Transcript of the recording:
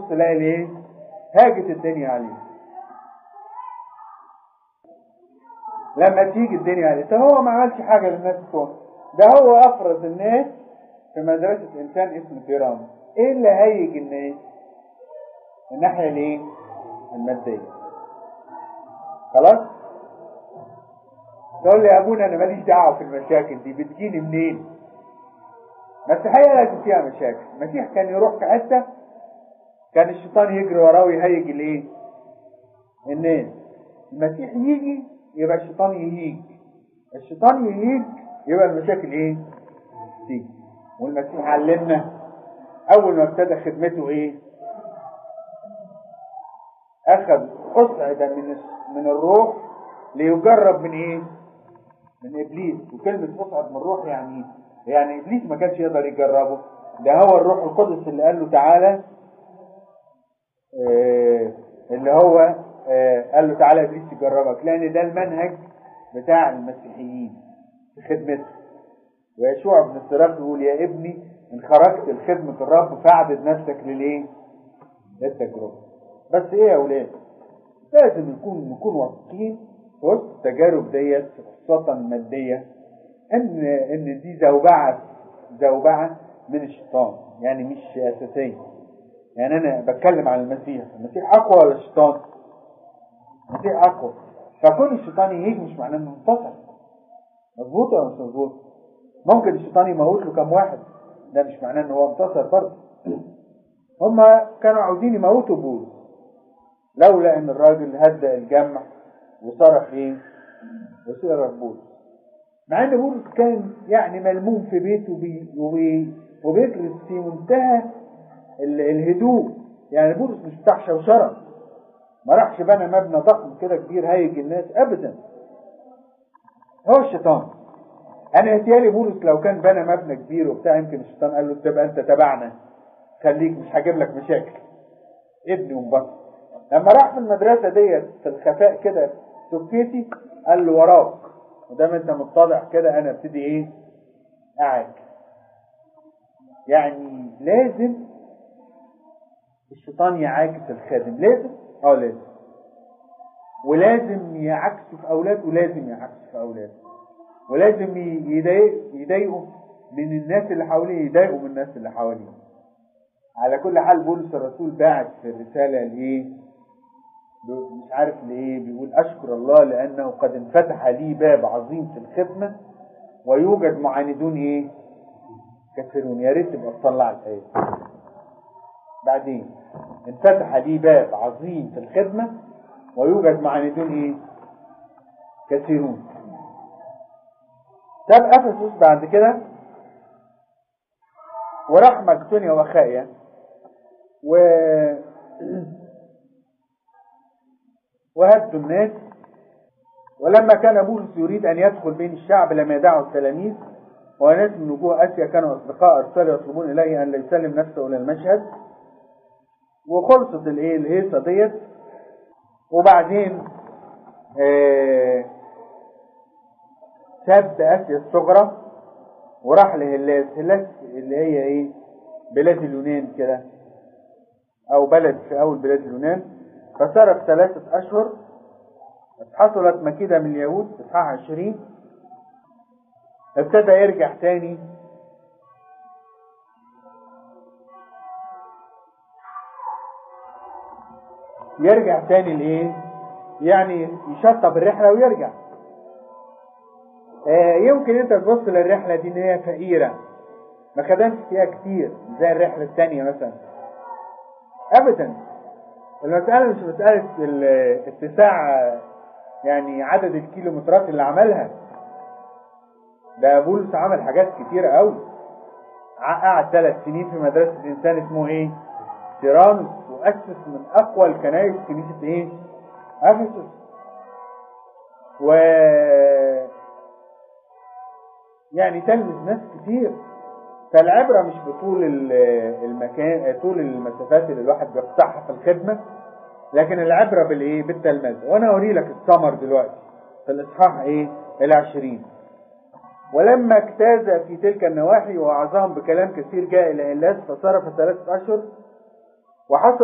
تبص تلاقي الايه هاجت الدنيا عليه لما تيجي الدنيا عليه ده هو ما عملش حاجه للناس بتوعه ده هو افرز الناس في مدرسه انسان اسمه تيران ايه اللي هيج الناس الناحيه الايه الماديه خلاص تقول لي يا ابونا انا ماليش دعوه في المشاكل دي بتجيني منين المسيحيه لازم فيها مشاكل المسيح كان يروح في حته كان الشيطان يجري وراه ويهيج الايه الناس المسيح يجي يبقى الشيطان يهيج الشيطان يهيج يبقى المشاكل ايه تيجي والمسيح علمنا اول ما ابتدى خدمته ايه اخذ اصعد من من الروح ليجرب من ايه من ابليس وكلمه اصعد من الروح يعني يعني ابليس ما كانش يقدر يجربه ده هو الروح القدس اللي قال له تعالى آه اللي هو آه قال له تعالى ابليس يجربك لان ده المنهج بتاع المسيحيين في خدمته ويشوع بن الصراخ يقول يا ابني ان خرجت لخدمة الرب فاعدد نفسك للايه؟ للتجربة بس ايه يا اولاد؟ لازم نكون نكون واثقين في وسط التجارب ديت خاصة المادية ان ان دي زوبعة زوبعة من الشيطان يعني مش اساسية يعني انا بتكلم عن المسيح المسيح اقوى ولا الشيطان؟ المسيح اقوى فكون الشيطان يهيج مش معناه انه انتصر مظبوط ولا مش مظبوط؟ ممكن الشيطان يموت له كام واحد ده مش معناه ان هو انتصر برضه هما كانوا عاوزين يموتوا بولس لولا ان الراجل هدى الجمع وصرخ ايه وصرخ بولس مع ان بولس كان يعني ملموم في بيته بي وبي وبيجلس في منتهى الهدوء يعني بولس مش بتاع شوشره ما راحش بنى مبنى ضخم كده كبير هيج الناس ابدا هو الشيطان انا اهتيالي بولس لو كان بنى مبنى كبير وبتاع يمكن الشيطان قال له تبقى انت تبعنا خليك مش هجيب لك مشاكل ابني وانبسط لما راح في المدرسه ديت في الخفاء كده سكيتي قال له وراك ودام انت متضع كده انا ابتدي ايه قاعد يعني لازم الشيطان يعاكس الخادم لازم اه لازم ولازم يعكسه في اولاده ولازم يعكسه في اولاده ولازم يضايق يضايقوا من الناس اللي حواليه يضايقوا من الناس اللي حواليه على كل حال بولس الرسول باعت في الرسالة لإيه مش عارف لإيه بيقول أشكر الله لأنه قد انفتح لي باب عظيم في الخدمة ويوجد معاندون إيه كثيرون يا ريت تبقى تطلع الآية بعدين انفتح لي باب عظيم في الخدمة ويوجد معاندون إيه كثيرون ساب افسس بعد كده وراح مقدونيا وخايا و وهدوا الناس ولما كان بولس يريد ان يدخل بين الشعب لم يدعه التلاميذ وناس من وجوه اسيا كانوا اصدقاء ارسلوا يطلبون اليه ان لا يسلم نفسه الى المشهد وخلصت الايه الهيصه ديت وبعدين آه ساب اسيا الصغرى وراح لهلاس هلاس اللي هي ايه بلاد اليونان كده او بلد في اول بلاد اليونان فصرف ثلاثة اشهر حصلت مكيدة من اليهود اصحاح عشرين ابتدى يرجع تاني يرجع تاني لايه يعني يشطب الرحلة ويرجع آه يمكن انت تبص للرحلة دي ان هي فقيرة ما خدمش فيها كتير زي الرحلة التانية مثلا ابدا المسألة مش مسألة اتساع يعني عدد الكيلومترات اللي عملها ده بولس عمل حاجات كتيرة قوي قعد ثلاث سنين في مدرسة انسان اسمه ايه تيرانوس واسس من اقوى الكنائس كنيسة ايه افسس و يعني تلمس ناس كتير فالعبرة مش بطول المكان طول المسافات اللي الواحد بيقطعها في الخدمة لكن العبرة بالايه بالتلمذة وانا اوري لك الثمر دلوقتي في الاصحاح ايه العشرين ولما اجتاز في تلك النواحي ووعظهم بكلام كثير جاء الى هلاس فصرف ثلاثة اشهر وحصل